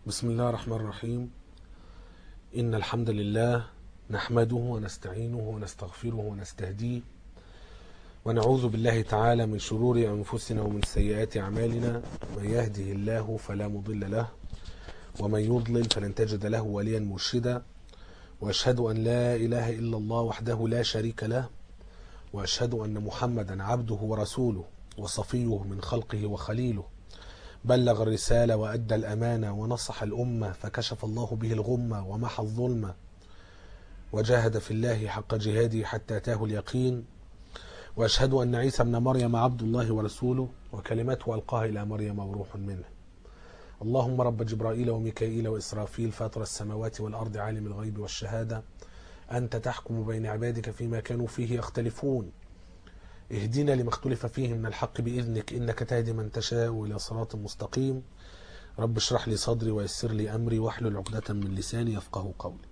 بسم الله الرحمن الرحيم إن الحمد لله نحمده ونستعينه ونستغفره ونستهديه ونعوذ بالله تعالى من شرور أنفسنا ومن سيئات أعمالنا من يهده الله فلا مضل له ومن يضلل فلن تجد له وليا مرشدا وأشهد أن لا إله إلا الله وحده لا شريك له وأشهد أن محمدا عبده ورسوله وصفيه من خلقه وخليله بلغ الرسالة وأدى الأمانة ونصح الأمة فكشف الله به الغمة ومحى الظلمة وجاهد في الله حق جهاده حتى أتاه اليقين وأشهد أن عيسى ابن مريم عبد الله ورسوله وكلمته ألقاها إلى مريم وروح منه اللهم رب جبرائيل وميكائيل وإسرافيل فاطر السماوات والأرض عالم الغيب والشهادة أنت تحكم بين عبادك فيما كانوا فيه يختلفون اهدنا لما اختلف فيه من الحق بإذنك إنك تهدي من تشاء إلى صراط مستقيم رب اشرح لي صدري ويسر لي أمري واحلل عقدة من لساني يفقه قولي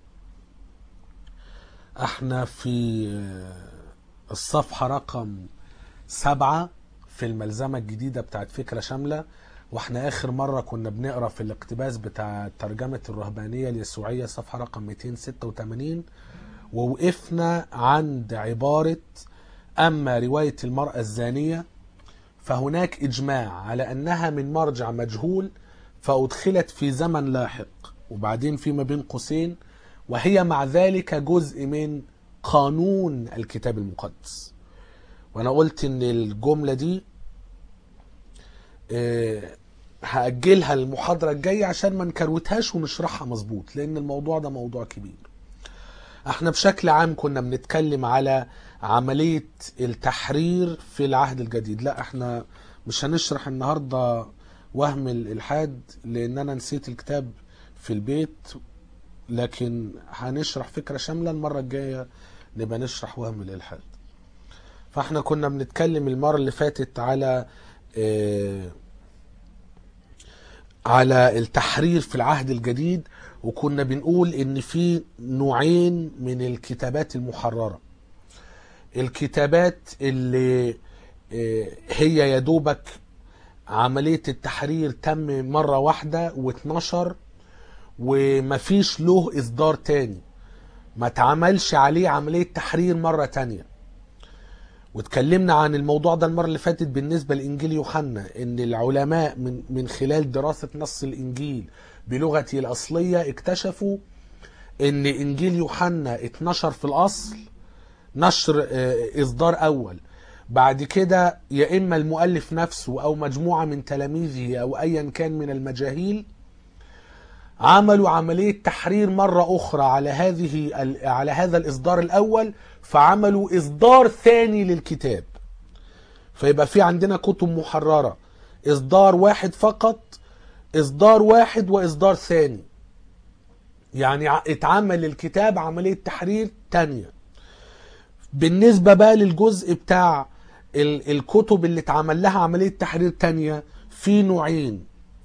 احنا في الصفحة رقم سبعة في الملزمة الجديدة بتاعت فكرة شاملة واحنا اخر مرة كنا بنقرا في الاقتباس بتاع ترجمة الرهبانية اليسوعية صفحة رقم 286 ووقفنا عند عبارة أما رواية المرأة الزانية فهناك إجماع على أنها من مرجع مجهول فأدخلت في زمن لاحق وبعدين فيما بين قوسين وهي مع ذلك جزء من قانون الكتاب المقدس وأنا قلت إن الجملة دي أه هأجلها المحاضرة الجاية عشان ما نكروتهاش ونشرحها مظبوط لأن الموضوع ده موضوع كبير احنا بشكل عام كنا بنتكلم على عملية التحرير في العهد الجديد لا احنا مش هنشرح النهاردة وهم الإلحاد لأن أنا نسيت الكتاب في البيت لكن هنشرح فكرة شاملة المرة الجاية نبقى نشرح وهم الإلحاد فاحنا كنا بنتكلم المرة اللي فاتت على اه على التحرير في العهد الجديد وكنا بنقول ان في نوعين من الكتابات المحررة الكتابات اللي هي يدوبك عملية التحرير تم مرة واحدة واتنشر ومفيش له اصدار تاني ما تعملش عليه عملية تحرير مرة تانية واتكلمنا عن الموضوع ده المرة اللي فاتت بالنسبة لإنجيل يوحنا إن العلماء من, من خلال دراسة نص الإنجيل بلغته الأصلية اكتشفوا إن إنجيل يوحنا اتنشر في الأصل نشر إصدار أول بعد كده يا إما المؤلف نفسه أو مجموعة من تلاميذه أو أيا كان من المجاهيل عملوا عملية تحرير مرة أخرى على هذه على هذا الإصدار الأول فعملوا إصدار ثاني للكتاب فيبقى في عندنا كتب محررة إصدار واحد فقط إصدار واحد وإصدار ثاني يعني اتعمل الكتاب عملية تحرير تانية بالنسبة بقى للجزء بتاع الكتب اللي اتعمل لها عملية تحرير تانية في نوعين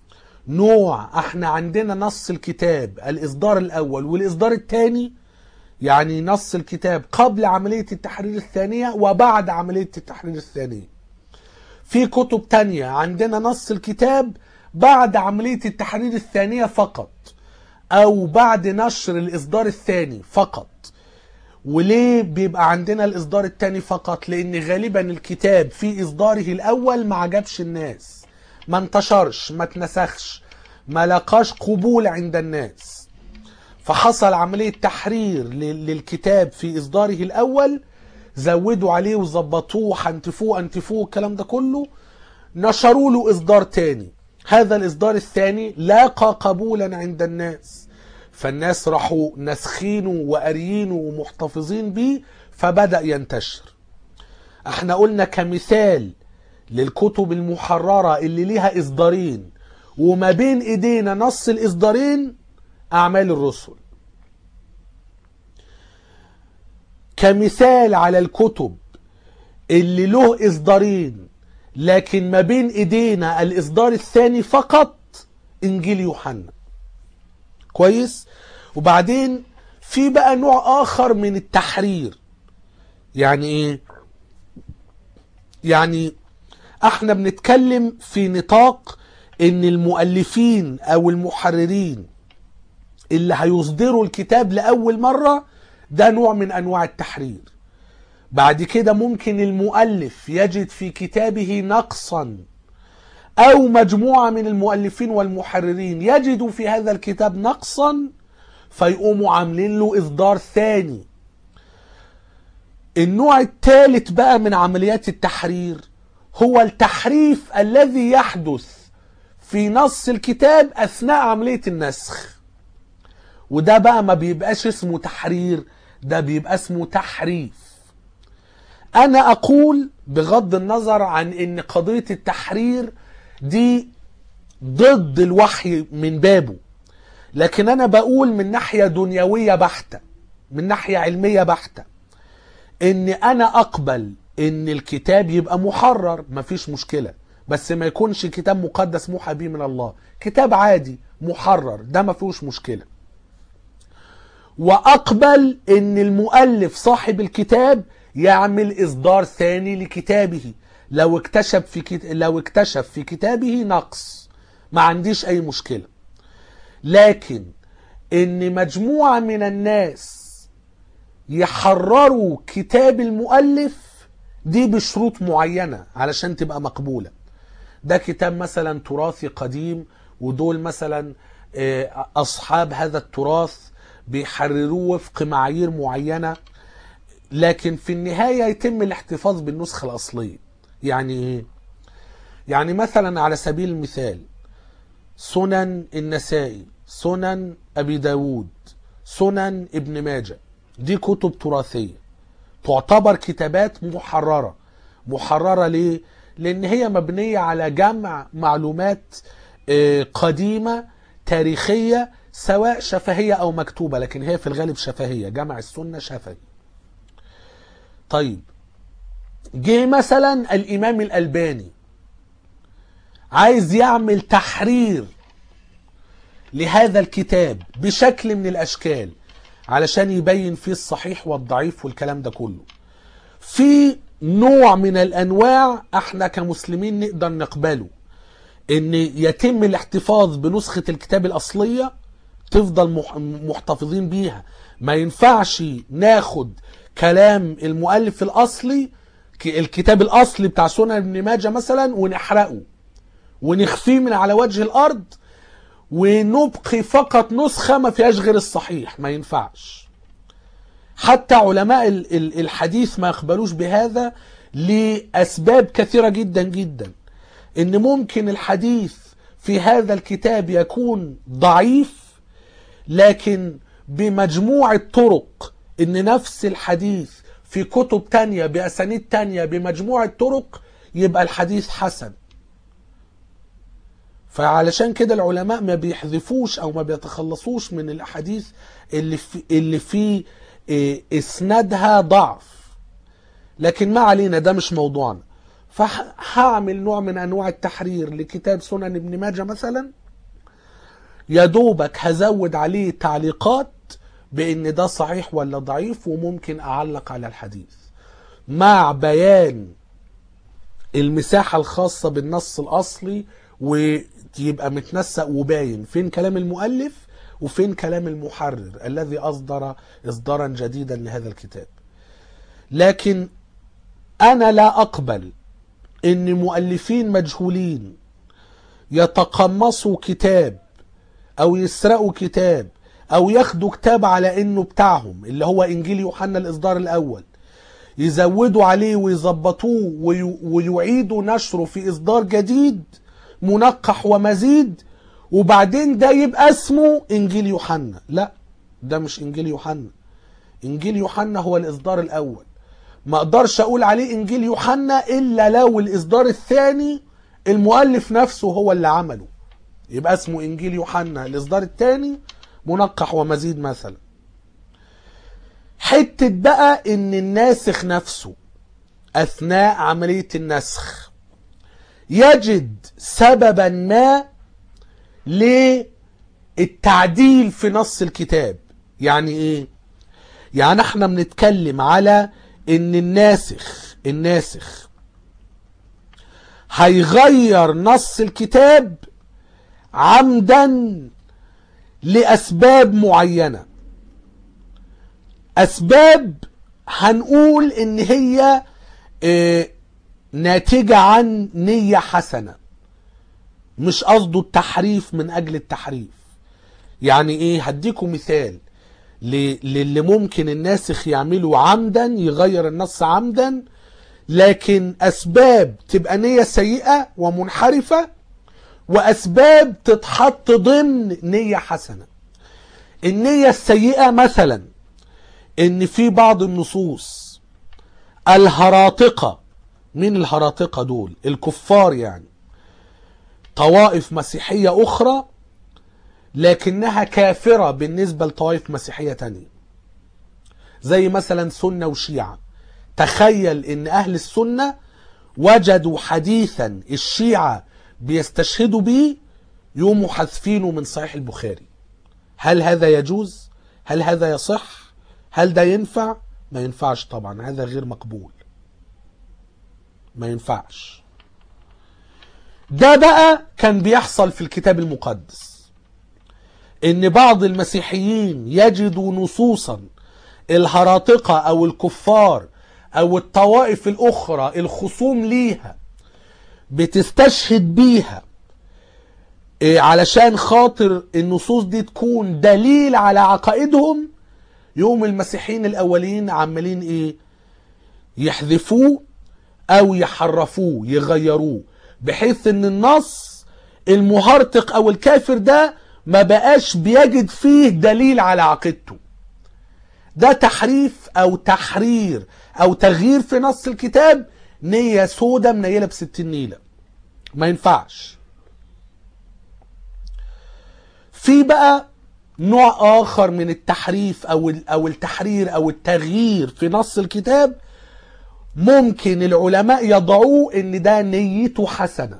نوع احنا عندنا نص الكتاب الإصدار الأول والإصدار الثاني يعني نص الكتاب قبل عملية التحرير الثانية وبعد عملية التحرير الثانية في كتب تانية عندنا نص الكتاب بعد عملية التحرير الثانية فقط أو بعد نشر الإصدار الثاني فقط وليه بيبقى عندنا الإصدار الثاني فقط لأن غالبا الكتاب في إصداره الأول ما عجبش الناس ما انتشرش ما اتنسخش ما لقاش قبول عند الناس فحصل عملية تحرير للكتاب في إصداره الأول زودوا عليه وظبطوه حنتفوه أنتفوه الكلام ده كله نشروا له إصدار تاني هذا الإصدار الثاني لاقى قبولا عند الناس فالناس راحوا نسخينه وقاريينه ومحتفظين بيه فبدأ ينتشر احنا قلنا كمثال للكتب المحررة اللي ليها إصدارين وما بين إيدينا نص الإصدارين أعمال الرسل كمثال على الكتب اللي له إصدارين لكن ما بين إيدينا الإصدار الثاني فقط إنجيل يوحنا كويس وبعدين في بقى نوع آخر من التحرير يعني إيه يعني احنا بنتكلم في نطاق ان المؤلفين او المحررين اللي هيصدروا الكتاب لاول مره ده نوع من انواع التحرير بعد كده ممكن المؤلف يجد في كتابه نقصا او مجموعه من المؤلفين والمحررين يجدوا في هذا الكتاب نقصا فيقوموا عاملين له اصدار ثاني النوع الثالث بقى من عمليات التحرير هو التحريف الذي يحدث في نص الكتاب اثناء عمليه النسخ وده بقى ما بيبقاش اسمه تحرير ده بيبقى اسمه تحريف انا اقول بغض النظر عن ان قضيه التحرير دي ضد الوحي من بابه لكن انا بقول من ناحيه دنيويه بحته من ناحيه علميه بحته ان انا اقبل ان الكتاب يبقى محرر مفيش مشكله بس ما يكونش كتاب مقدس موحى به من الله كتاب عادي محرر ده ما فيهوش مشكله واقبل ان المؤلف صاحب الكتاب يعمل اصدار ثاني لكتابه لو اكتشف في كت... لو اكتشف في كتابه نقص ما عنديش اي مشكله لكن ان مجموعه من الناس يحرروا كتاب المؤلف دي بشروط معينه علشان تبقى مقبوله ده كتاب مثلا تراثي قديم ودول مثلا آه، اصحاب هذا التراث بيحرروه وفق معايير معينه لكن في النهايه يتم الاحتفاظ بالنسخه الاصليه يعني ايه يعني مثلا على سبيل المثال سنن النسائي سنن ابي داود سنن ابن ماجه دي كتب تراثيه تعتبر كتابات محرره محرره ليه لان هي مبنيه على جمع معلومات آه، قديمه تاريخيه سواء شفهيه او مكتوبه لكن هي في الغالب شفهيه جمع السنه شفهي طيب جه مثلا الامام الالباني عايز يعمل تحرير لهذا الكتاب بشكل من الاشكال علشان يبين فيه الصحيح والضعيف والكلام ده كله في نوع من الانواع احنا كمسلمين نقدر نقبله ان يتم الاحتفاظ بنسخة الكتاب الاصلية تفضل مح- محتفظين بيها ما ينفعش ناخد كلام المؤلف الاصلي ك- الكتاب الاصلي بتاع سنن ابن ماجه مثلا ونحرقه ونخفيه من على وجه الارض ونبقي فقط نسخة ما فيهاش غير الصحيح ما ينفعش حتى علماء ال- ال- الحديث ما يقبلوش بهذا لأسباب كثيرة جدا جدا إن ممكن الحديث في هذا الكتاب يكون ضعيف لكن بمجموعة طرق إن نفس الحديث في كتب تانية بأسانيد تانية بمجموعة طرق يبقى الحديث حسن فعلشان كده العلماء ما بيحذفوش او ما بيتخلصوش من الاحاديث اللي في اللي في إيه، اسنادها ضعف لكن ما علينا ده مش موضوعنا فهعمل نوع من انواع التحرير لكتاب سنن ابن ماجه مثلا يا دوبك هزود عليه تعليقات بان ده صحيح ولا ضعيف وممكن اعلق على الحديث مع بيان المساحة الخاصة بالنص الأصلي ويبقى متنسق وباين فين كلام المؤلف وفين كلام المحرر الذي أصدر إصدارا جديدا لهذا الكتاب لكن أنا لا أقبل أن مؤلفين مجهولين يتقمصوا كتاب أو يسرقوا كتاب أو ياخدوا كتاب على أنه بتاعهم اللي هو إنجيل يوحنا الإصدار الأول يزودوا عليه ويظبطوه وي- ويعيدوا نشره في اصدار جديد منقح ومزيد وبعدين ده يبقى اسمه انجيل يوحنا لا ده مش انجيل يوحنا انجيل يوحنا هو الاصدار الاول ما اقدرش اقول عليه انجيل يوحنا الا لو الاصدار الثاني المؤلف نفسه هو اللي عمله يبقى اسمه انجيل يوحنا الاصدار الثاني منقح ومزيد مثلا حتة بقى ان الناسخ نفسه اثناء عملية النسخ يجد سببا ما للتعديل في نص الكتاب يعني ايه يعني احنا بنتكلم على ان الناسخ الناسخ هيغير نص الكتاب عمدا لاسباب معينه اسباب هنقول ان هي آه، ناتجه عن نيه حسنه مش قصده التحريف من اجل التحريف يعني ايه هديكم مثال ل- للي ممكن الناسخ يعمله عمدا يغير النص عمدا لكن اسباب تبقى نية سيئة ومنحرفة واسباب تتحط ضمن نية حسنة النية السيئة مثلا ان في بعض النصوص الهراطقة من الهراطقة دول الكفار يعني طوائف مسيحية أخرى لكنها كافرة بالنسبة لطوائف مسيحية تانية زي مثلا سنة وشيعة تخيل ان اهل السنة وجدوا حديثا الشيعة بيستشهدوا بيه يقوموا حذفينه من صحيح البخاري هل هذا يجوز هل هذا يصح هل ده ينفع ما ينفعش طبعا هذا غير مقبول ما ينفعش ده بقى كان بيحصل في الكتاب المقدس ان بعض المسيحيين يجدوا نصوصا الهراطقة او الكفار او الطوائف الاخرى الخصوم ليها بتستشهد بيها إيه، علشان خاطر النصوص دي تكون دليل على عقائدهم يوم المسيحيين الاولين عمالين ايه يحذفوه او يحرفوه يغيروه بحيث ان النص المهرطق او الكافر ده ما بقاش بيجد فيه دليل على عقيدته ده تحريف او تحرير او تغيير في نص الكتاب نية سودة منيلة بستين نيلة ما ينفعش في بقى نوع اخر من التحريف او ال- او التحرير او التغيير في نص الكتاب ممكن العلماء يضعوه ان ده نيته حسنه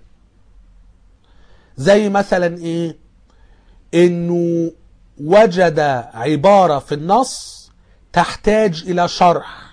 زي مثلا ايه انه وجد عباره في النص تحتاج الى شرح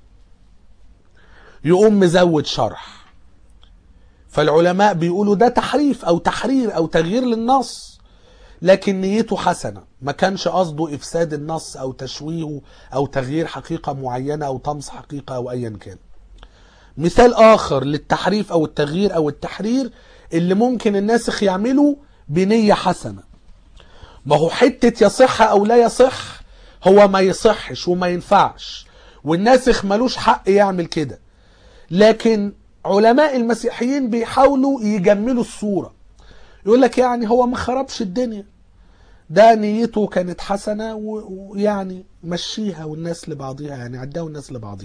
يقوم مزود شرح فالعلماء بيقولوا ده تحريف او تحرير او تغيير للنص لكن نيته حسنة ما كانش قصده إفساد النص أو تشويهه أو تغيير حقيقة معينة أو طمس حقيقة أو أيا كان مثال آخر للتحريف أو التغيير أو التحرير اللي ممكن الناسخ يعمله بنية حسنة ما هو حتة يصح أو لا يصح هو ما يصحش وما ينفعش والناسخ ملوش حق يعمل كده لكن علماء المسيحيين بيحاولوا يجملوا الصورة يقول لك يعني هو ما خربش الدنيا ده نيته كانت حسنة و- ويعني مشيها والناس لبعضها يعني عداوا الناس لبعضها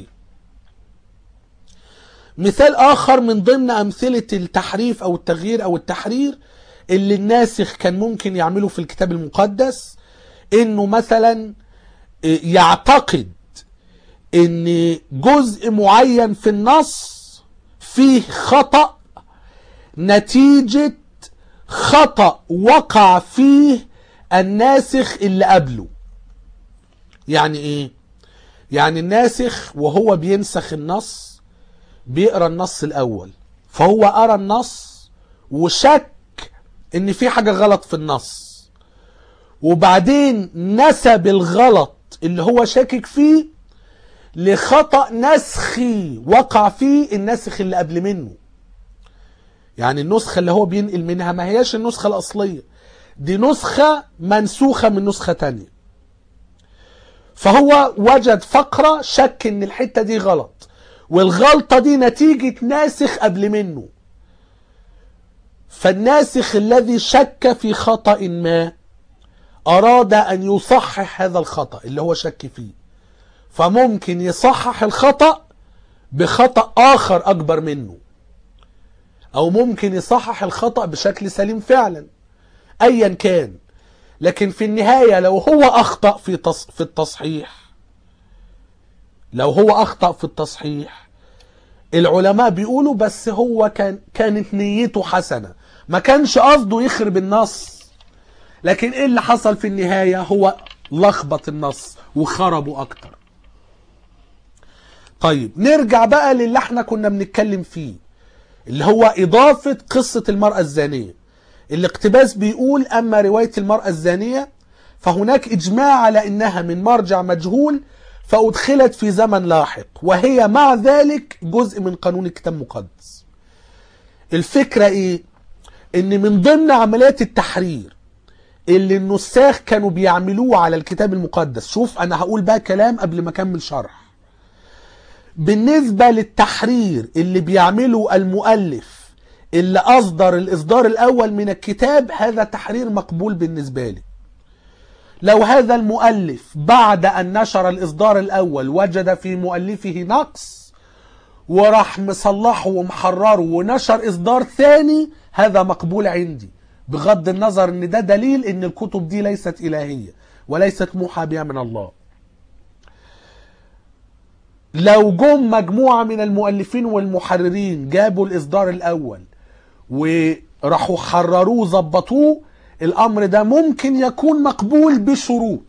مثال آخر من ضمن أمثلة التحريف أو التغيير أو التحرير اللي الناسخ كان ممكن يعمله في الكتاب المقدس إنه مثلا يعتقد إن جزء معين في النص فيه خطأ نتيجة خطأ وقع فيه الناسخ اللي قبله يعني ايه يعني الناسخ وهو بينسخ النص بيقرا النص الاول فهو قرا النص وشك ان في حاجه غلط في النص وبعدين نسب الغلط اللي هو شاكك فيه لخطأ نسخي وقع فيه الناسخ اللي قبل منه يعني النسخة اللي هو بينقل منها ما هياش النسخة الأصلية دي نسخة منسوخة من نسخة تانية فهو وجد فقرة شك ان الحتة دي غلط والغلطة دي نتيجة ناسخ قبل منه فالناسخ الذي شك في خطأ ما أراد أن يصحح هذا الخطأ اللي هو شك فيه فممكن يصحح الخطأ بخطأ آخر أكبر منه او ممكن يصحح الخطأ بشكل سليم فعلا ايا كان لكن في النهاية لو هو اخطأ في تص... في التصحيح لو هو اخطأ في التصحيح العلماء بيقولوا بس هو كان كانت نيته حسنة ما كانش قصده يخرب النص لكن ايه اللي حصل في النهاية هو لخبط النص وخربه اكتر طيب نرجع بقى للي احنا كنا بنتكلم فيه اللي هو إضافة قصة المرأة الزانية الاقتباس بيقول أما رواية المرأة الزانية فهناك إجماع على أنها من مرجع مجهول فأدخلت في زمن لاحق وهي مع ذلك جزء من قانون الكتاب المقدس الفكرة إيه؟ إن من ضمن عمليات التحرير اللي النساخ كانوا بيعملوه على الكتاب المقدس شوف أنا هقول بقى كلام قبل ما أكمل شرح بالنسبة للتحرير اللي بيعمله المؤلف اللي أصدر الإصدار الأول من الكتاب هذا تحرير مقبول بالنسبة لي لو هذا المؤلف بعد أن نشر الإصدار الأول وجد في مؤلفه نقص وراح مصلحه ومحرره ونشر إصدار ثاني هذا مقبول عندي بغض النظر ان ده دليل ان الكتب دي ليست إلهية وليست موحى بها من الله لو جم مجموعة من المؤلفين والمحررين جابوا الإصدار الأول وراحوا حرروه ظبطوه الأمر ده ممكن يكون مقبول بشروط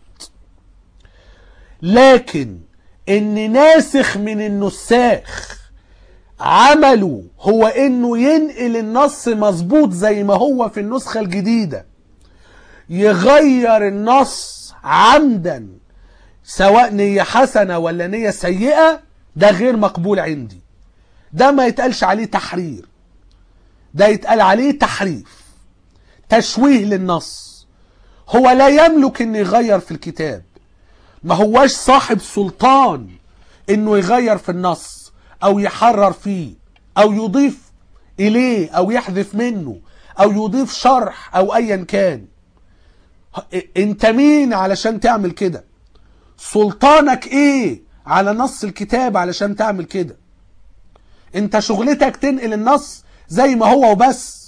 لكن إن ناسخ من النساخ عمله هو إنه ينقل النص مظبوط زي ما هو في النسخة الجديدة يغير النص عمدا سواء نية حسنة ولا نية سيئة ده غير مقبول عندي ده ما يتقالش عليه تحرير ده يتقال عليه تحريف تشويه للنص هو لا يملك انه يغير في الكتاب ما هواش صاحب سلطان انه يغير في النص او يحرر فيه او يضيف اليه او يحذف منه او يضيف شرح او ايا كان انت مين علشان تعمل كده سلطانك ايه على نص الكتاب علشان تعمل كده انت شغلتك تنقل النص زي ما هو وبس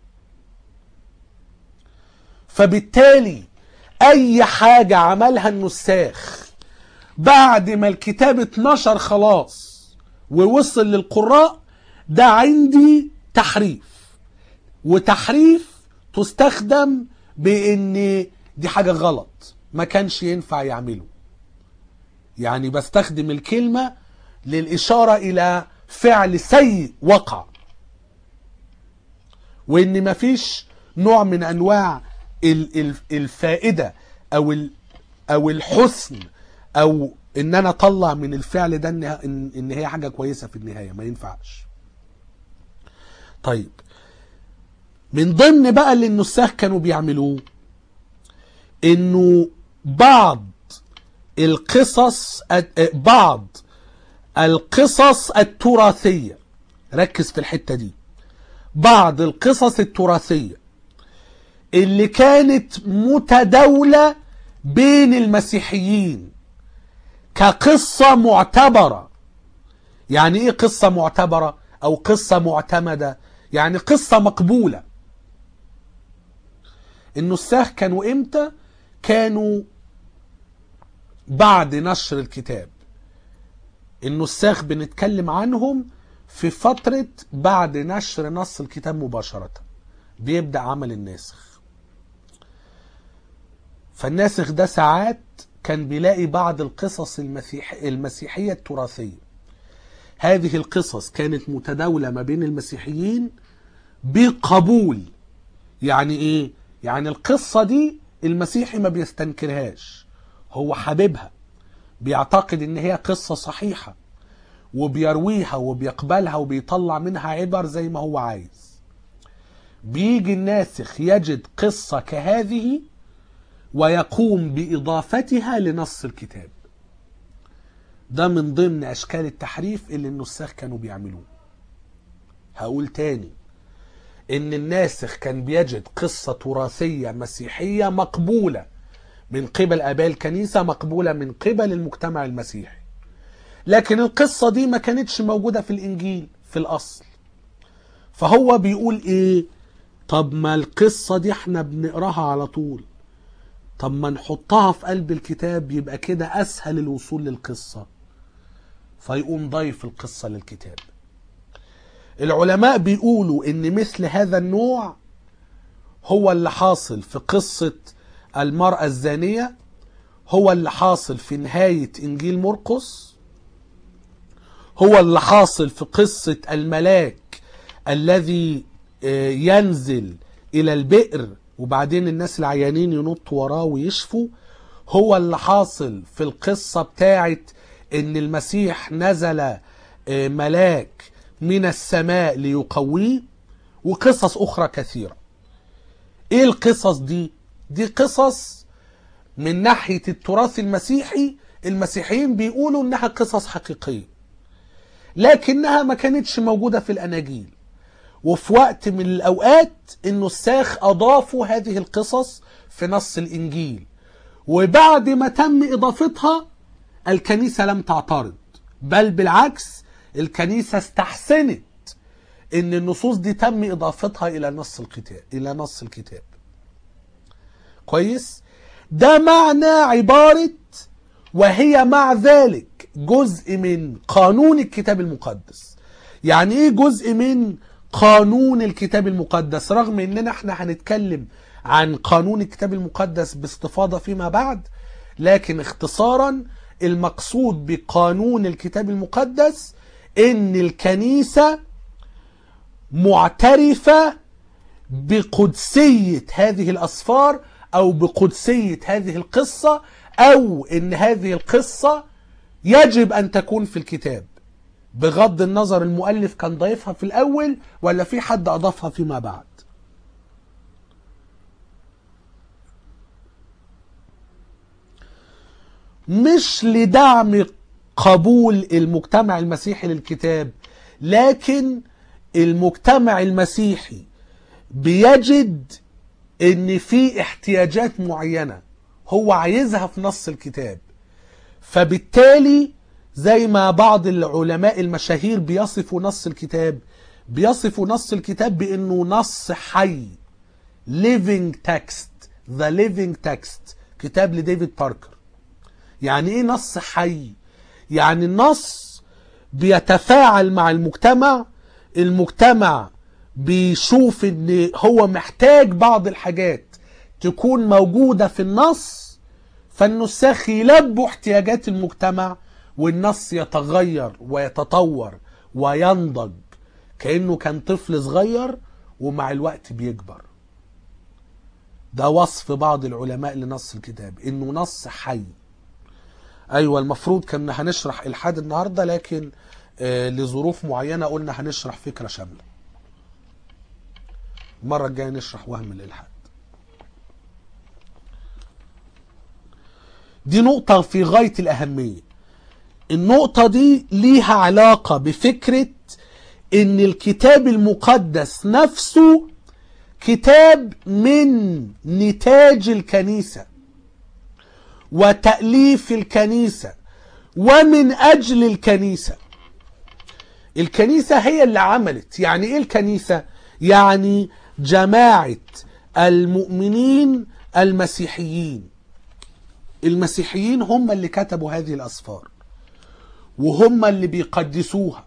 فبالتالي اي حاجة عملها النساخ بعد ما الكتاب اتنشر خلاص ووصل للقراء ده عندي تحريف وتحريف تستخدم بان دي حاجة غلط ما كانش ينفع يعمله يعني بستخدم الكلمة للإشارة إلى فعل سيء وقع وإن مفيش نوع من أنواع الفائدة أو أو الحسن أو إن أنا أطلع من الفعل ده إن إن هي حاجة كويسة في النهاية ما ينفعش. طيب من ضمن بقى اللي النساخ كانوا بيعملوه إنه بعض القصص بعض القصص التراثية ركز في الحتة دي بعض القصص التراثية اللي كانت متداولة بين المسيحيين كقصة معتبرة يعني ايه قصة معتبرة او قصة معتمدة يعني قصة مقبولة النساخ كانوا امتى كانوا بعد نشر الكتاب النساخ بنتكلم عنهم في فترة بعد نشر نص الكتاب مباشرة بيبدأ عمل الناسخ فالناسخ ده ساعات كان بيلاقي بعض القصص المسيح المسيحية التراثية هذه القصص كانت متداولة ما بين المسيحيين بقبول يعني ايه يعني القصة دي المسيحي ما بيستنكرهاش هو حاببها بيعتقد ان هي قصة صحيحة وبيرويها وبيقبلها وبيطلع منها عبر زي ما هو عايز بيجي الناسخ يجد قصة كهذه ويقوم بإضافتها لنص الكتاب ده من ضمن أشكال التحريف اللي النساخ كانوا بيعملوه هقول تاني إن الناسخ كان بيجد قصة تراثية مسيحية مقبولة من قبل آباء الكنيسة مقبولة من قبل المجتمع المسيحي لكن القصة دي ما كانتش موجودة في الإنجيل في الأصل فهو بيقول إيه طب ما القصة دي احنا بنقراها على طول طب ما نحطها في قلب الكتاب يبقى كده أسهل الوصول للقصة فيقوم ضيف القصة للكتاب العلماء بيقولوا ان مثل هذا النوع هو اللي حاصل في قصة المرأة الزانية هو اللي حاصل في نهاية إنجيل مرقس هو اللي حاصل في قصة الملاك الذي ينزل الى البئر وبعدين الناس العيانين ينطوا وراه ويشفوا هو اللي حاصل في القصة بتاعت ان المسيح نزل آه، ملاك من السماء ليقويه وقصص اخرى كثيرة ايه القصص دي دي قصص من ناحية التراث المسيحي المسيحيين بيقولوا انها قصص حقيقية لكنها ما كانتش موجودة في الاناجيل وفي وقت من الاوقات النساخ اضافوا هذه القصص في نص الانجيل وبعد ما تم اضافتها الكنيسة لم تعترض بل بالعكس الكنيسة استحسنت ان النصوص دي تم اضافتها الى نص الكتاب الى نص الكتاب كويس ده معنى عبارة وهي مع ذلك جزء من قانون الكتاب المقدس يعني ايه جزء من قانون الكتاب المقدس رغم اننا احنا هنتكلم عن قانون الكتاب المقدس باستفاضة فيما بعد لكن اختصارا المقصود بقانون الكتاب المقدس ان الكنيسة معترفة بقدسية هذه الأسفار أو بقدسية هذه القصة أو إن هذه القصة يجب أن تكون في الكتاب بغض النظر المؤلف كان ضايفها في الأول ولا في حد أضافها فيما بعد مش لدعم قبول المجتمع المسيحي للكتاب لكن المجتمع المسيحي بيجد ان في احتياجات معينة هو عايزها في نص الكتاب فبالتالي زي ما بعض العلماء المشاهير بيصفوا نص الكتاب بيصفوا نص الكتاب بانه نص حي living text the living text كتاب لديفيد باركر يعني ايه نص حي يعني النص بيتفاعل مع المجتمع المجتمع بيشوف ان هو محتاج بعض الحاجات تكون موجودة في النص فالنساخ يلبوا احتياجات المجتمع والنص يتغير ويتطور وينضج كأنه كان طفل صغير ومع الوقت بيكبر ده وصف بعض العلماء لنص الكتاب انه نص حي ايوه المفروض كنا هنشرح الحاد النهارده لكن آه لظروف معينه قلنا هنشرح فكره شامله المره الجايه نشرح وهم الالحاد دي نقطه في غايه الاهميه النقطه دي ليها علاقه بفكره ان الكتاب المقدس نفسه كتاب من نتاج الكنيسه وتأليف الكنيسة ومن أجل الكنيسة الكنيسة هي اللي عملت يعني إيه الكنيسة؟ يعني جماعة المؤمنين المسيحيين المسيحيين هم اللي كتبوا هذه الأسفار وهم اللي بيقدسوها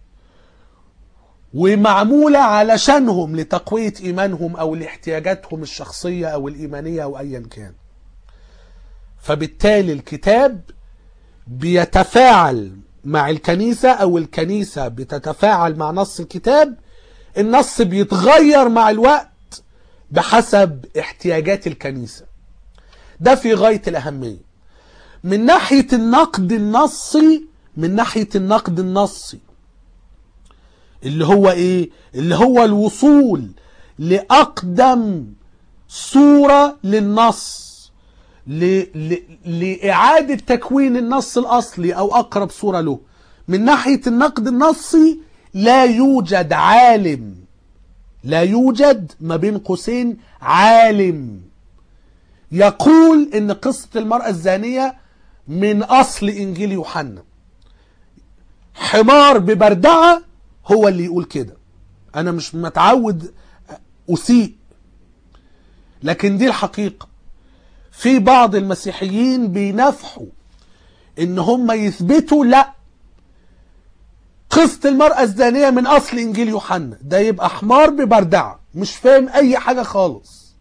ومعمولة علشانهم لتقوية إيمانهم أو لاحتياجاتهم الشخصية أو الإيمانية أو أيا كان فبالتالي الكتاب بيتفاعل مع الكنيسة أو الكنيسة بتتفاعل مع نص الكتاب النص بيتغير مع الوقت بحسب احتياجات الكنيسة ده في غاية الأهمية من ناحية النقد النصي من ناحية النقد النصي اللي هو ايه اللي هو الوصول لأقدم صورة للنص ل... ل... لإعادة تكوين النص الأصلي أو أقرب صورة له من ناحية النقد النصي لا يوجد عالم لا يوجد ما بين قوسين عالم يقول ان قصة المرأة الزانية من اصل انجيل يوحنا حمار ببردعة هو اللي يقول كده انا مش متعود اسيء لكن دي الحقيقة في بعض المسيحيين بينفحوا ان هم يثبتوا لا قصة المرأة الزانية من اصل انجيل يوحنا ده يبقى حمار ببردعة مش فاهم اي حاجة خالص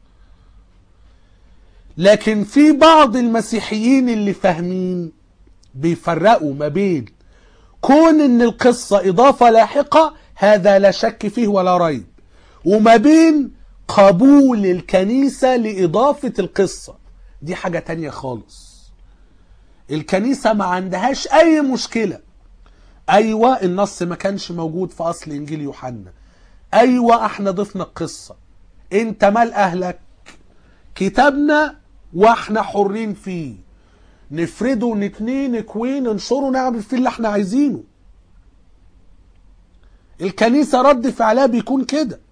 لكن في بعض المسيحيين اللي فاهمين بيفرقوا ما بين كون ان القصة اضافة لاحقة هذا لا شك فيه ولا ريب وما بين قبول الكنيسة لإضافة القصة دي حاجة تانية خالص الكنيسة ما عندهاش أي مشكلة أيوة النص ما كانش موجود في أصل إنجيل يوحنا أيوة احنا ضفنا القصة انت مال أهلك كتابنا واحنا حرين فيه نفرده نتنيه نكويه ننشره نعمل فيه اللي احنا عايزينه الكنيسة رد فعلها بيكون كده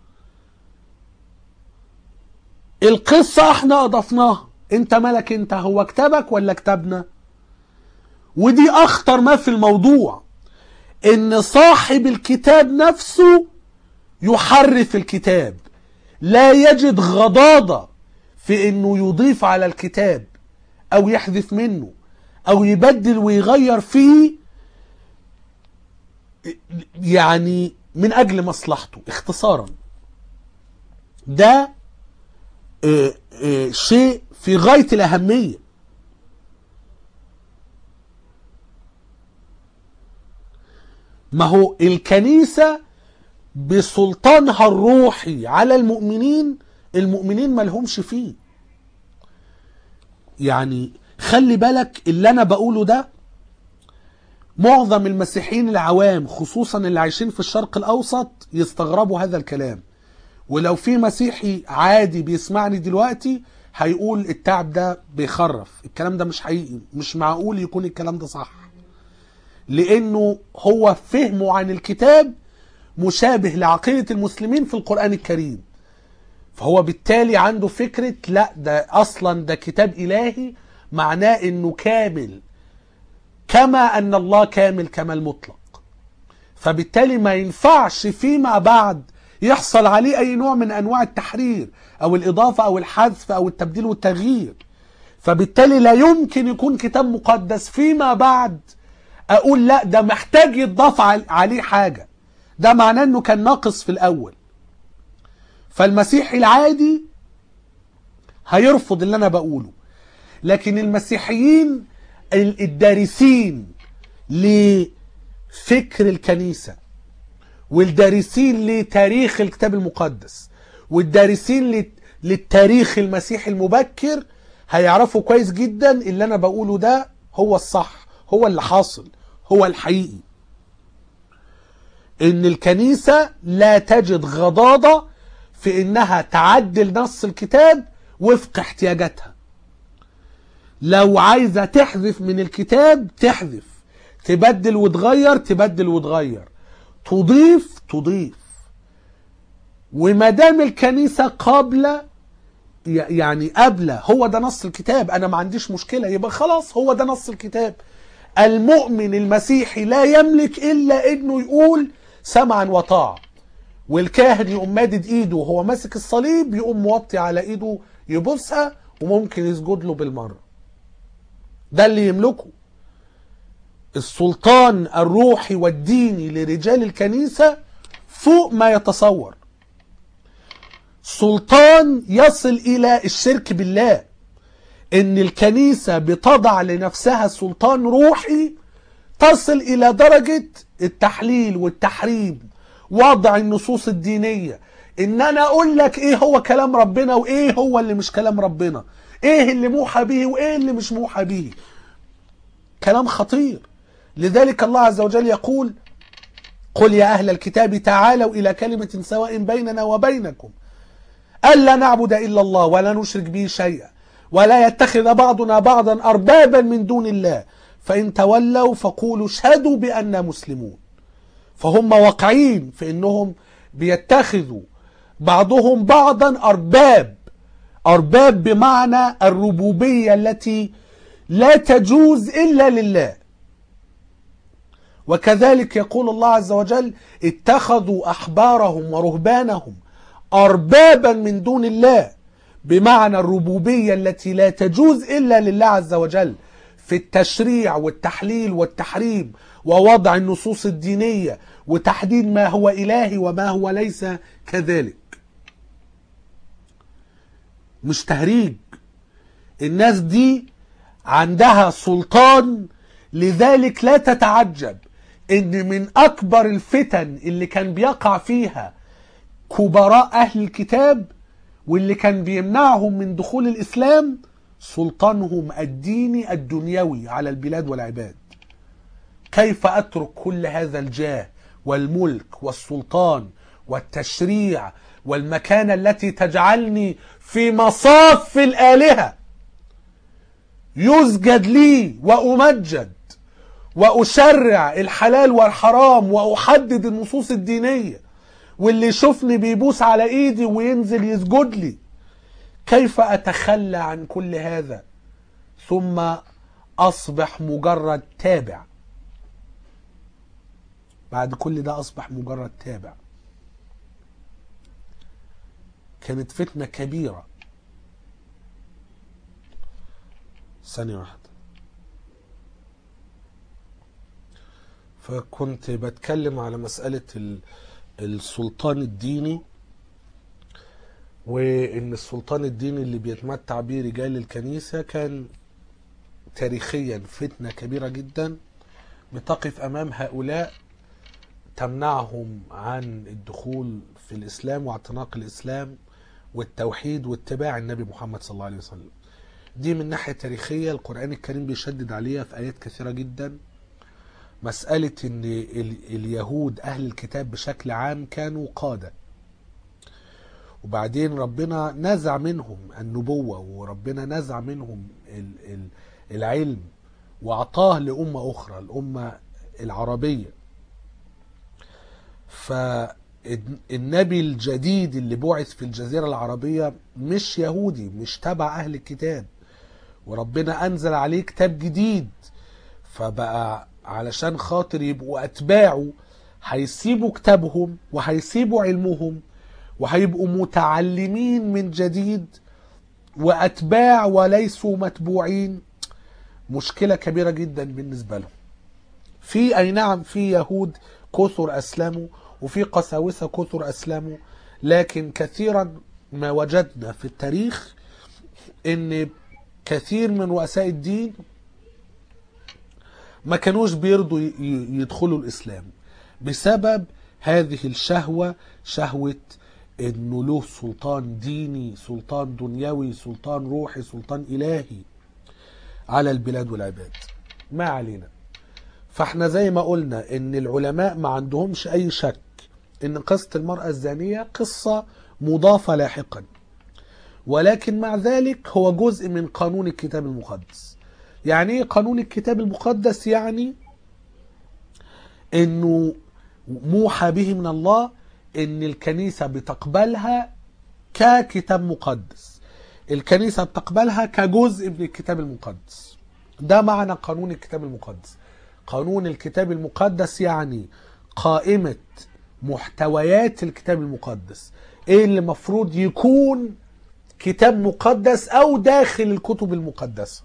القصة احنا اضفناها انت مالك انت هو كتابك ولا كتابنا ودي اخطر ما في الموضوع ان صاحب الكتاب نفسه يحرف الكتاب لا يجد غضاضة في انه يضيف على الكتاب او يحذف منه او يبدل ويغير فيه يعني من اجل مصلحته اختصارا ده اه اه شيء في غاية الاهمية ما هو الكنيسة بسلطانها الروحي على المؤمنين المؤمنين ملهمش فيه يعني خلي بالك اللي انا بقوله ده معظم المسيحيين العوام خصوصا اللي عايشين في الشرق الاوسط يستغربوا هذا الكلام ولو في مسيحي عادي بيسمعني دلوقتي هيقول التعب ده بيخرف الكلام ده مش حقيقي مش معقول يكون الكلام ده صح لانه هو فهمه عن الكتاب مشابه لعقيدة المسلمين في القرآن الكريم فهو بالتالي عنده فكرة لا ده أصلا ده كتاب إلهي معناه أنه كامل كما أن الله كامل كما المطلق فبالتالي ما ينفعش فيما بعد يحصل عليه أي نوع من أنواع التحرير أو الإضافة أو الحذف أو التبديل والتغيير فبالتالي لا يمكن يكون كتاب مقدس فيما بعد أقول لا ده محتاج يتضاف عليه حاجة ده معناه أنه كان ناقص في الأول فالمسيحي العادي هيرفض اللي أنا بقوله لكن المسيحيين الدارسين لفكر الكنيسة والدارسين لتاريخ الكتاب المقدس والدارسين للتاريخ المسيحي المبكر هيعرفوا كويس جدا اللي انا بقوله ده هو الصح هو اللي حاصل هو الحقيقي ان الكنيسة لا تجد غضاضة في انها تعدل نص الكتاب وفق احتياجاتها لو عايزة تحذف من الكتاب تحذف تبدل وتغير تبدل وتغير تضيف تضيف وما دام الكنيسة قابلة يعني قابلة هو ده نص الكتاب انا ما عنديش مشكلة يبقى خلاص هو ده نص الكتاب المؤمن المسيحي لا يملك الا انه يقول سمعا وطاعة والكاهن يقوم مادد ايده وهو ماسك الصليب يقوم موطي على ايده يبوسها وممكن يسجد له بالمرة ده اللي يملكه السلطان الروحي والديني لرجال الكنيسة فوق ما يتصور سلطان يصل إلى الشرك بالله إن الكنيسة بتضع لنفسها سلطان روحي تصل إلى درجة التحليل والتحريم وضع النصوص الدينية إن أنا أقول لك إيه هو كلام ربنا وإيه هو اللي مش كلام ربنا إيه اللي موحى به وإيه اللي مش موحى به كلام خطير لذلك الله عز وجل يقول قل يا أهل الكتاب تعالوا إلى كلمة سواء بيننا وبينكم ألا نعبد إلا الله ولا نشرك به شيئا ولا يتخذ بعضنا بعضا أربابا من دون الله فإن تولوا فقولوا اشهدوا بأننا مسلمون فهم واقعين في أنهم بيتخذوا بعضهم بعضا أرباب أرباب بمعنى الربوبية التي لا تجوز إلا لله وكذلك يقول الله عز وجل اتخذوا أحبارهم ورهبانهم أربابا من دون الله بمعنى الربوبية التي لا تجوز إلا لله عز وجل في التشريع والتحليل والتحريم ووضع النصوص الدينية وتحديد ما هو إلهي وما هو ليس كذلك مش تهريج الناس دي عندها سلطان لذلك لا تتعجب ان من اكبر الفتن اللي كان بيقع فيها كبراء اهل الكتاب واللي كان بيمنعهم من دخول الإسلام سلطانهم الديني الدنيوي على البلاد والعباد كيف أترك كل هذا الجاه والملك والسلطان والتشريع والمكانة التي تجعلني في مصاف الآلهة يسجد لي وأمجد وأشرع الحلال والحرام وأحدد النصوص الدينية واللي يشوفني بيبوس على إيدي وينزل يسجد لي كيف أتخلى عن كل هذا ثم أصبح مجرد تابع بعد كل ده أصبح مجرد تابع كانت فتنة كبيرة ثانية واحدة فكنت بتكلم على مسألة ال- السلطان الديني وإن السلطان الديني اللي بيتمتع به رجال الكنيسة كان تاريخيا فتنة كبيرة جدا بتقف أمام هؤلاء تمنعهم عن الدخول في الإسلام واعتناق الإسلام والتوحيد واتباع النبي محمد صلى الله عليه وسلم دي من ناحية تاريخية القرآن الكريم بيشدد عليها في آيات كثيرة جدا مسألة ان ال- اليهود أهل الكتاب بشكل عام كانوا قادة وبعدين ربنا نزع منهم النبوة وربنا نزع منهم ال- ال- العلم وأعطاه لأمة أخرى الأمة العربية فالنبي الجديد اللي بعث في الجزيرة العربية مش يهودي مش تبع أهل الكتاب وربنا أنزل عليه كتاب جديد فبقى علشان خاطر يبقوا أتباعه هيسيبوا كتابهم وهيسيبوا علمهم وهيبقوا متعلمين من جديد وأتباع وليسوا متبوعين مشكلة كبيرة جدا بالنسبة لهم في أي نعم في يهود كثر أسلموا وفي قساوسة كثر أسلموا لكن كثيرا ما وجدنا في التاريخ ان كثير من رؤساء الدين ما كانوش بيرضوا ي- ي- يدخلوا الإسلام بسبب هذه الشهوة شهوة انه له سلطان ديني سلطان دنيوي سلطان روحي سلطان إلهي على البلاد والعباد ما علينا فاحنا زي ما قلنا ان العلماء ما عندهمش اي شك ان قصة المرأة الزانية قصة مضافة لاحقا ولكن مع ذلك هو جزء من قانون الكتاب المقدس يعني ايه قانون الكتاب المقدس يعني انه موحى به من الله ان الكنيسة بتقبلها ككتاب مقدس الكنيسة بتقبلها كجزء من الكتاب المقدس ده معنى قانون الكتاب المقدس قانون الكتاب المقدس يعني قائمة محتويات الكتاب المقدس ايه اللي مفروض يكون كتاب مقدس او داخل الكتب المقدسة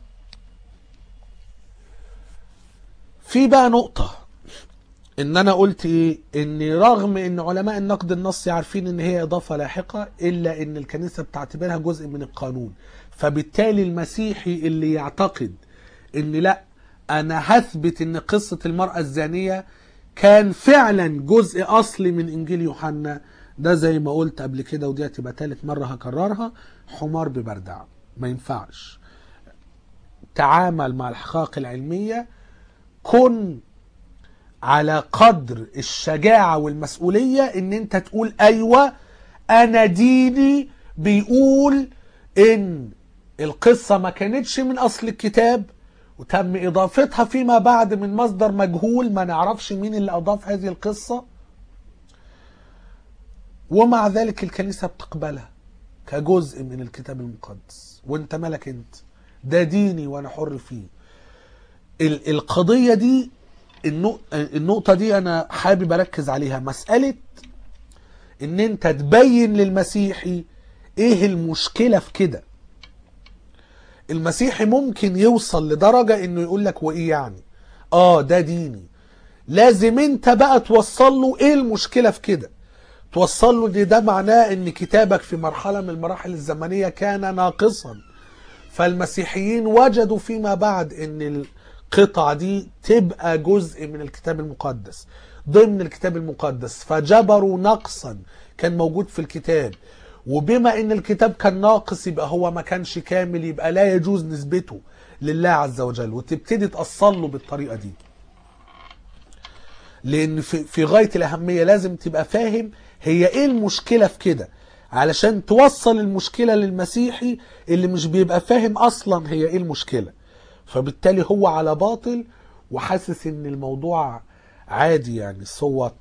في بقى نقطة ان انا قلت ايه ان رغم ان علماء النقد النصي عارفين ان هي اضافة لاحقة الا ان الكنيسة بتعتبرها جزء من القانون فبالتالي المسيحي اللي يعتقد ان لا انا هثبت ان قصة المرأة الزانية كان فعلا جزء اصلي من انجيل يوحنا ده زي ما قلت قبل كده ودي هتبقى تالت مرة هكررها حمار ببردعة ما ينفعش تعامل مع الحقائق العلمية كن على قدر الشجاعة والمسؤولية ان انت تقول ايوه انا ديني بيقول ان القصة ما كانتش من اصل الكتاب وتم اضافتها فيما بعد من مصدر مجهول ما نعرفش مين اللي اضاف هذه القصة ومع ذلك الكنيسة بتقبلها كجزء من الكتاب المقدس وانت مالك انت ده ديني وانا حر فيه ال- القضية دي النق- النقطة دي أنا حابب أركز عليها مسألة إن أنت تبين للمسيحي إيه المشكلة في كده المسيحي ممكن يوصل لدرجة إنه يقول لك وإيه يعني آه ده ديني لازم أنت بقى توصل له إيه المشكلة في كده توصل له ان ده معناه ان كتابك في مرحلة من المراحل الزمنية كان ناقصا فالمسيحيين وجدوا فيما بعد ان القطعة دي تبقى جزء من الكتاب المقدس ضمن الكتاب المقدس فجبروا نقصا كان موجود في الكتاب وبما ان الكتاب كان ناقص يبقى هو ما كانش كامل يبقى لا يجوز نسبته لله عز وجل وتبتدي تأصل له بالطريقة دي لان في, في غاية الاهمية لازم تبقى فاهم هي ايه المشكلة في كده علشان توصل المشكلة للمسيحي اللي مش بيبقى فاهم اصلا هي ايه المشكلة فبالتالي هو على باطل وحاسس ان الموضوع عادي يعني صوت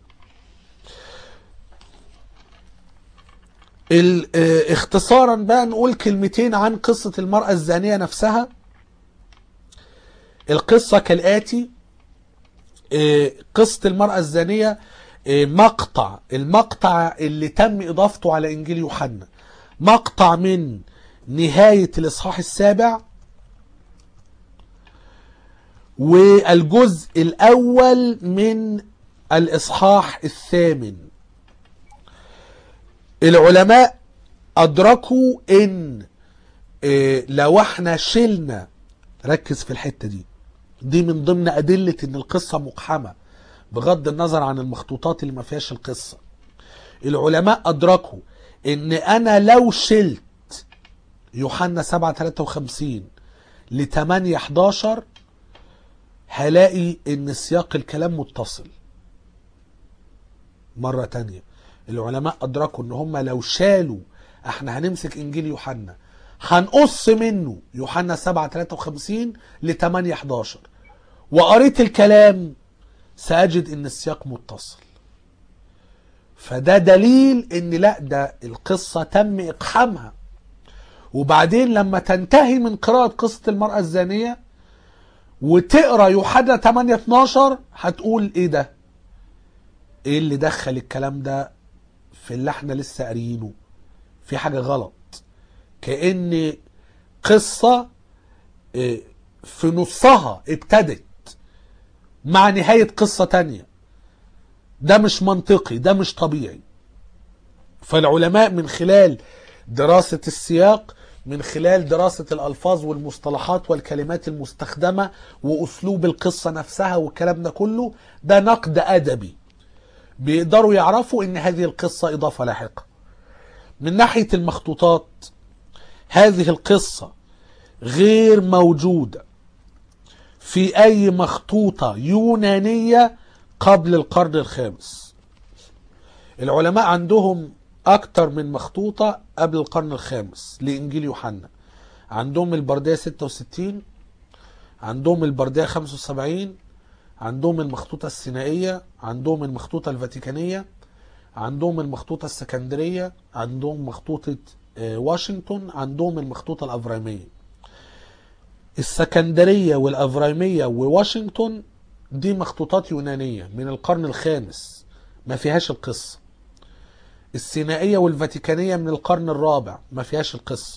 ال- آه، اختصارا بقى نقول كلمتين عن قصة المرأة الزانية نفسها القصة كالآتي آه، قصة المرأة الزانية آه، مقطع المقطع اللي تم إضافته على إنجيل يوحنا مقطع من نهاية الإصحاح السابع والجزء الأول من الإصحاح الثامن العلماء أدركوا إن آه، لو احنا شلنا ركز في الحتة دي دي من ضمن أدلة إن القصة مقحمة بغض النظر عن المخطوطات اللي ما فيهاش القصة العلماء أدركوا إن أنا لو شلت يوحنا 7 53 ل 8 11 هلاقي إن سياق الكلام متصل مرة تانية العلماء أدركوا إن هم لو شالوا احنا هنمسك إنجيل يوحنا هنقص منه يوحنا 7 53 ل 8 11 وقريت الكلام سأجد إن السياق متصل فده دليل إن لا ده القصة تم إقحامها وبعدين لما تنتهي من قراءة قصة المرأة الزانية وتقرا يوحنا 8 12 هتقول ايه ده؟ ايه اللي دخل الكلام ده في اللي احنا لسه قاريينه؟ في حاجة غلط كأن قصة اه، في نصها ابتدت مع نهاية قصة تانية ده مش منطقي ده مش طبيعي فالعلماء من خلال دراسة السياق من خلال دراسة الألفاظ والمصطلحات والكلمات المستخدمة وأسلوب القصة نفسها والكلام ده كله ده نقد أدبي بيقدروا يعرفوا إن هذه القصة إضافة لاحقة من ناحية المخطوطات هذه القصة غير موجودة في أي مخطوطة يونانية قبل القرن الخامس العلماء عندهم أكتر من مخطوطة قبل القرن الخامس لإنجيل يوحنا عندهم البردية 66 عندهم البردية 75 عندهم المخطوطة السينائية عندهم المخطوطة الفاتيكانية عندهم المخطوطة السكندرية عندهم مخطوطة آه، واشنطن عندهم المخطوطة الأفرامية السكندرية والأفرامية وواشنطن دي مخطوطات يونانية من القرن الخامس ما فيهاش القصة السينائية والفاتيكانية من القرن الرابع ما فيهاش القصة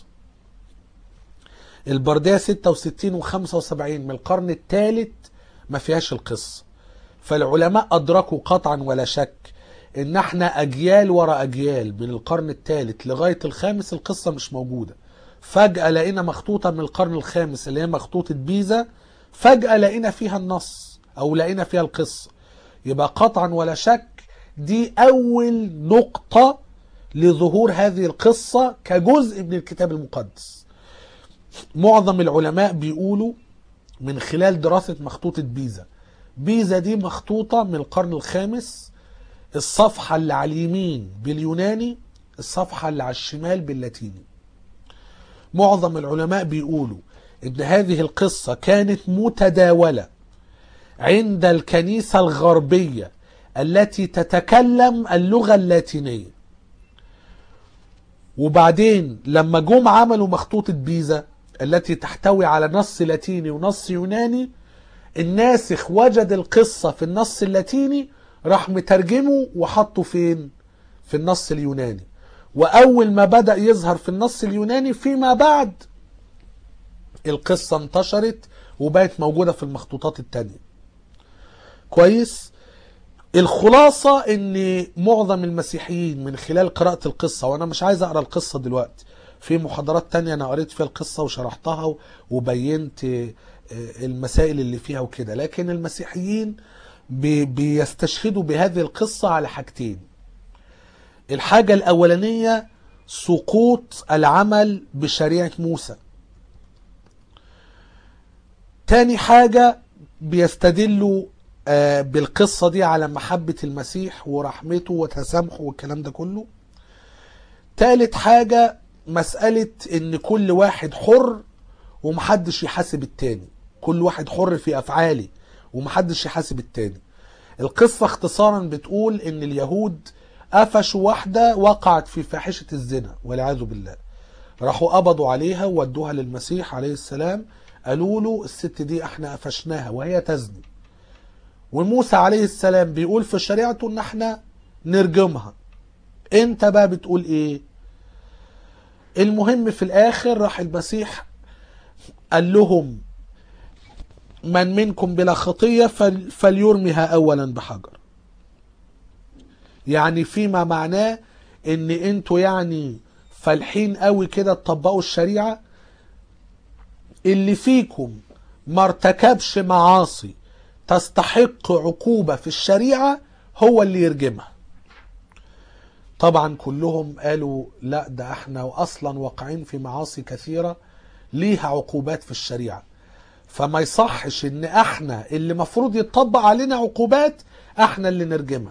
البردية 66 و75 من القرن الثالث ما فيهاش القصة فالعلماء أدركوا قطعا ولا شك إن احنا أجيال ورا أجيال من القرن الثالث لغاية الخامس القصة مش موجودة فجأة لقينا مخطوطة من القرن الخامس اللي هي مخطوطة بيزا فجأة لقينا فيها النص أو لقينا فيها القصة يبقى قطعا ولا شك دي أول نقطة لظهور هذه القصة كجزء من الكتاب المقدس معظم العلماء بيقولوا من خلال دراسة مخطوطة بيزا بيزا دي مخطوطة من القرن الخامس الصفحة اللي على اليمين باليوناني الصفحة اللي على الشمال باللاتيني معظم العلماء بيقولوا ان هذه القصة كانت متداولة عند الكنيسة الغربية التي تتكلم اللغة اللاتينية وبعدين لما جم عملوا مخطوطة بيزا التي تحتوي على نص لاتيني ونص يوناني الناسخ وجد القصة في النص اللاتيني راح مترجمه وحطه فين في النص اليوناني وأول ما بدأ يظهر في النص اليوناني فيما بعد القصة انتشرت وبقت موجودة في المخطوطات التانية كويس الخلاصة ان معظم المسيحيين من خلال قراءة القصة وانا مش عايز اقرا القصة دلوقتي في محاضرات تانية انا قريت فيها القصة وشرحتها وبينت المسائل اللي فيها وكده لكن المسيحيين بي- بيستشهدوا بهذه القصة على حاجتين الحاجة الأولانية سقوط العمل بشريعة موسى تاني حاجة بيستدلوا آه، بالقصة دي على محبة المسيح ورحمته وتسامحه والكلام ده كله تالت حاجة مسألة ان كل واحد حر ومحدش يحاسب التاني كل واحد حر في افعاله ومحدش يحاسب التاني القصة اختصارا بتقول ان اليهود قفشوا واحدة وقعت في فاحشة الزنا والعياذ بالله راحوا قبضوا عليها وودوها للمسيح عليه السلام قالوا له الست دي احنا قفشناها وهي تزني وموسى عليه السلام بيقول في شريعته ان احنا نرجمها انت بقى بتقول ايه المهم في الاخر راح المسيح قال لهم من منكم بلا خطية فل- فليرمها اولا بحجر يعني فيما معناه ان انتوا يعني فالحين قوي كده تطبقوا الشريعة اللي فيكم ما ارتكبش معاصي تستحق عقوبة في الشريعة هو اللي يرجمها طبعا كلهم قالوا لا ده احنا اصلا واقعين في معاصي كثيرة ليها عقوبات في الشريعة فما يصحش ان احنا اللي مفروض يتطبق علينا عقوبات احنا اللي نرجمها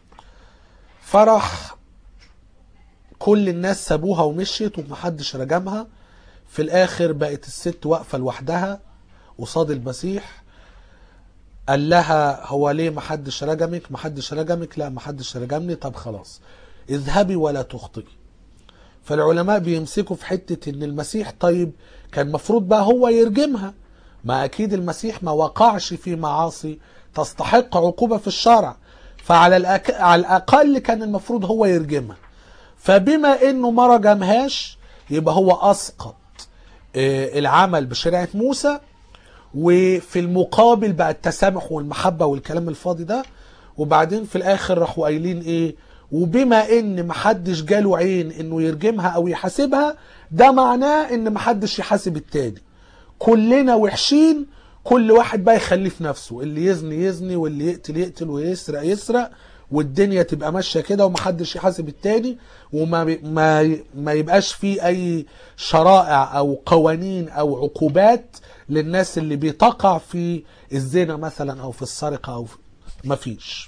فرح كل الناس سابوها ومشيت ومحدش رجمها في الاخر بقت الست واقفة لوحدها قصاد المسيح قال لها هو ليه محدش رجمك محدش رجمك لا محدش رجمني طب خلاص اذهبي ولا تخطئي فالعلماء بيمسكوا في حتة ان المسيح طيب كان مفروض بقى هو يرجمها ما اكيد المسيح ما وقعش في معاصي تستحق عقوبة في الشرع فعلى الأك... على الاقل كان المفروض هو يرجمها فبما انه ما رجمهاش يبقى هو اسقط آه، العمل بشريعة موسى وفي المقابل بقى التسامح والمحبة والكلام الفاضي ده وبعدين في الاخر راحوا قايلين ايه وبما ان محدش جاله عين انه يرجمها او يحاسبها ده معناه ان محدش يحاسب التاني كلنا وحشين كل واحد بقى يخليه في نفسه اللي يزني يزني واللي يقتل يقتل ويسرق يسرق والدنيا تبقى ماشيه كده ومحدش يحاسب التاني وما بي- ما ما يبقاش فيه اي شرائع او قوانين او عقوبات للناس اللي بتقع في الزنا مثلا او في السرقه او في مفيش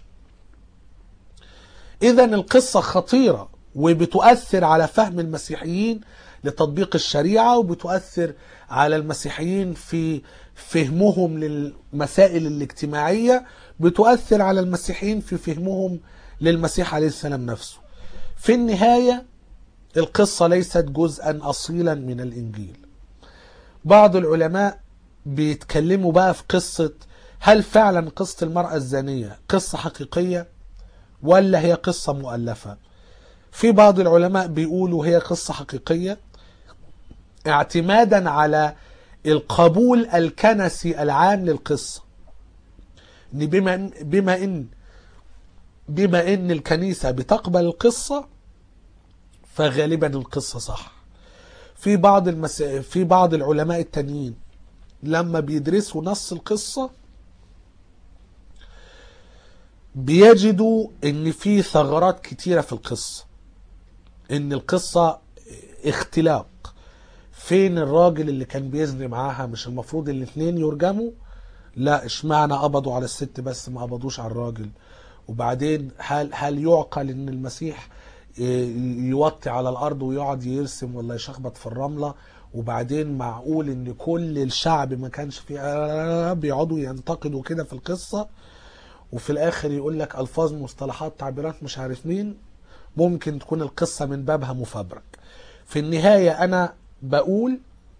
اذا القصه خطيره وبتؤثر على فهم المسيحيين لتطبيق الشريعه وبتؤثر على المسيحيين في فهمهم للمسائل الاجتماعيه بتؤثر على المسيحيين في فهمهم للمسيح عليه السلام نفسه في النهايه القصه ليست جزءا اصيلا من الانجيل بعض العلماء بيتكلموا بقى في قصه هل فعلا قصه المراه الزانيه قصه حقيقيه ولا هي قصة مؤلفة في بعض العلماء بيقولوا هي قصة حقيقية اعتمادا على القبول الكنسي العام للقصة ان بما بما ان بما ان الكنيسة بتقبل القصة فغالبا القصة صح في بعض المس... في بعض العلماء التانيين لما بيدرسوا نص القصه بيجدوا ان في ثغرات كتيره في القصه ان القصه اختلاق فين الراجل اللي كان بيزني معاها مش المفروض الاتنين يرجموا لا اشمعنى قبضوا على الست بس ما قبضوش على الراجل وبعدين هل هل يعقل ان المسيح ي- يوطي على الارض ويقعد يرسم ولا يشخبط في الرمله وبعدين معقول ان كل الشعب ما كانش فيه بيقعدوا ينتقدوا كده في القصه وفي الاخر يقول لك الفاظ مصطلحات تعبيرات مش عارف مين ممكن تكون القصه من بابها مفبرك في النهايه انا بقول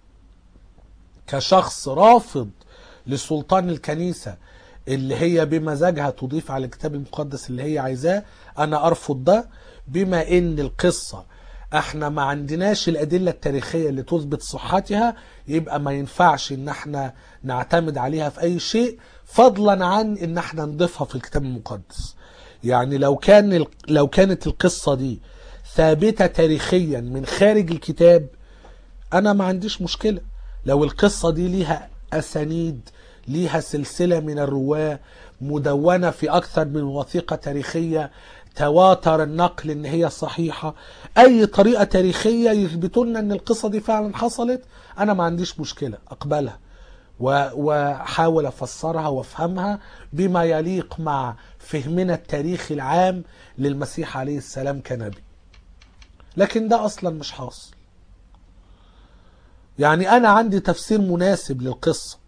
كشخص رافض لسلطان الكنيسه اللي هي بمزاجها تضيف على الكتاب المقدس اللي هي عايزاه انا ارفض ده بما ان القصه احنا ما عندناش الادله التاريخيه اللي تثبت صحتها يبقى ما ينفعش ان احنا نعتمد عليها في اي شيء فضلا عن ان احنا نضيفها في الكتاب المقدس يعني لو كان ال- لو كانت القصه دي ثابته تاريخيا من خارج الكتاب انا ما عنديش مشكله لو القصه دي ليها اسانيد ليها سلسله من الرواه مدونه في اكثر من وثيقه تاريخيه تواتر النقل ان هي صحيحة اي طريقة تاريخية يثبتوا لنا ان القصة دي فعلا حصلت انا ما عنديش مشكلة اقبلها و- واحاول افسرها وافهمها بما يليق مع فهمنا التاريخي العام للمسيح عليه السلام كنبي لكن ده اصلا مش حاصل يعني انا عندي تفسير مناسب للقصه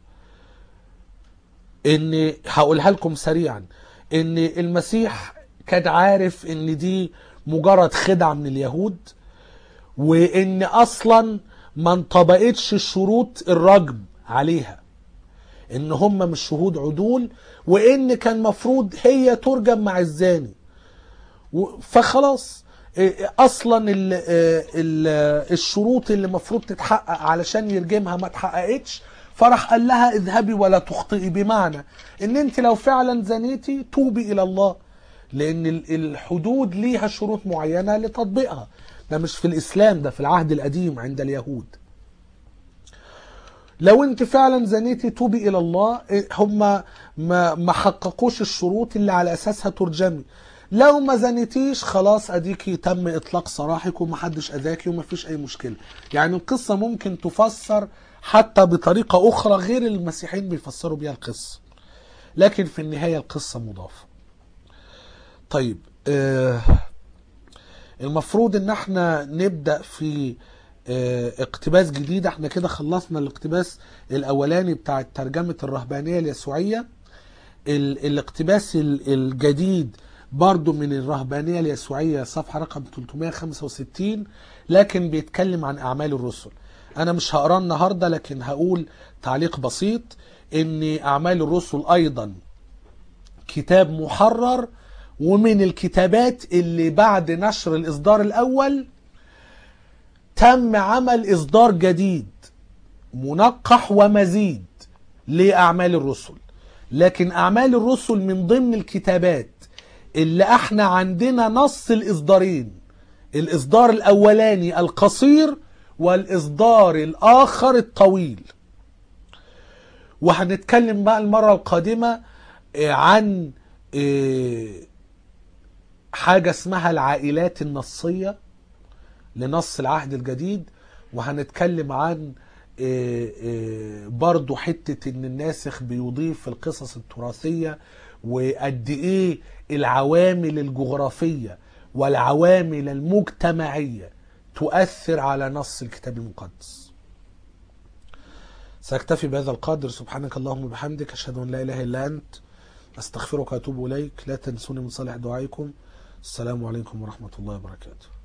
ان هقولها لكم سريعا ان المسيح كان عارف ان دي مجرد خدعه من اليهود وان اصلا ما انطبقتش شروط الرجم عليها ان هم مش شهود عدول وان كان مفروض هي ترجم مع الزاني و- فخلاص إيه، اصلا ال ال الشروط اللي المفروض تتحقق علشان يرجمها ما اتحققتش فراح قال لها اذهبي ولا تخطئي بمعنى ان انت لو فعلا زنيتي توبي الى الله لان ال- الحدود ليها شروط معينه لتطبيقها ده مش في الاسلام ده في العهد القديم عند اليهود لو انت فعلا زنيتي توبي الى الله إيه، هم ما ما حققوش الشروط اللي على اساسها ترجمي لو ما زنيتيش خلاص اديكي تم اطلاق سراحك ومحدش اذاكي ومفيش اي مشكله يعني القصه ممكن تفسر حتى بطريقه اخرى غير المسيحيين بيفسروا بيها القصه لكن في النهايه القصه مضافه طيب آه المفروض ان احنا نبدا في آه، اقتباس جديد احنا كده خلصنا الاقتباس الاولاني بتاع ترجمه الرهبانيه اليسوعيه ال- الاقتباس ال- الجديد برضو من الرهبانيه اليسوعيه صفحه رقم 365 لكن بيتكلم عن اعمال الرسل انا مش هقراه النهارده لكن هقول تعليق بسيط ان اعمال الرسل ايضا كتاب محرر ومن الكتابات اللي بعد نشر الإصدار الأول تم عمل إصدار جديد منقح ومزيد لأعمال الرسل لكن أعمال الرسل من ضمن الكتابات اللي احنا عندنا نص الإصدارين الإصدار الأولاني القصير والإصدار الآخر الطويل وهنتكلم بقى المرة القادمة آه، عن آه، حاجة اسمها العائلات النصية لنص العهد الجديد وهنتكلم عن آه، آه، برضو حتة ان الناسخ بيضيف القصص التراثية وقد ايه العوامل الجغرافية والعوامل المجتمعية تؤثر على نص الكتاب المقدس سأكتفي بهذا القدر سبحانك اللهم وبحمدك أشهد أن لا إله إلا أنت أستغفرك وأتوب إليك لا تنسوني من صالح دعائكم السلام عليكم ورحمة الله وبركاته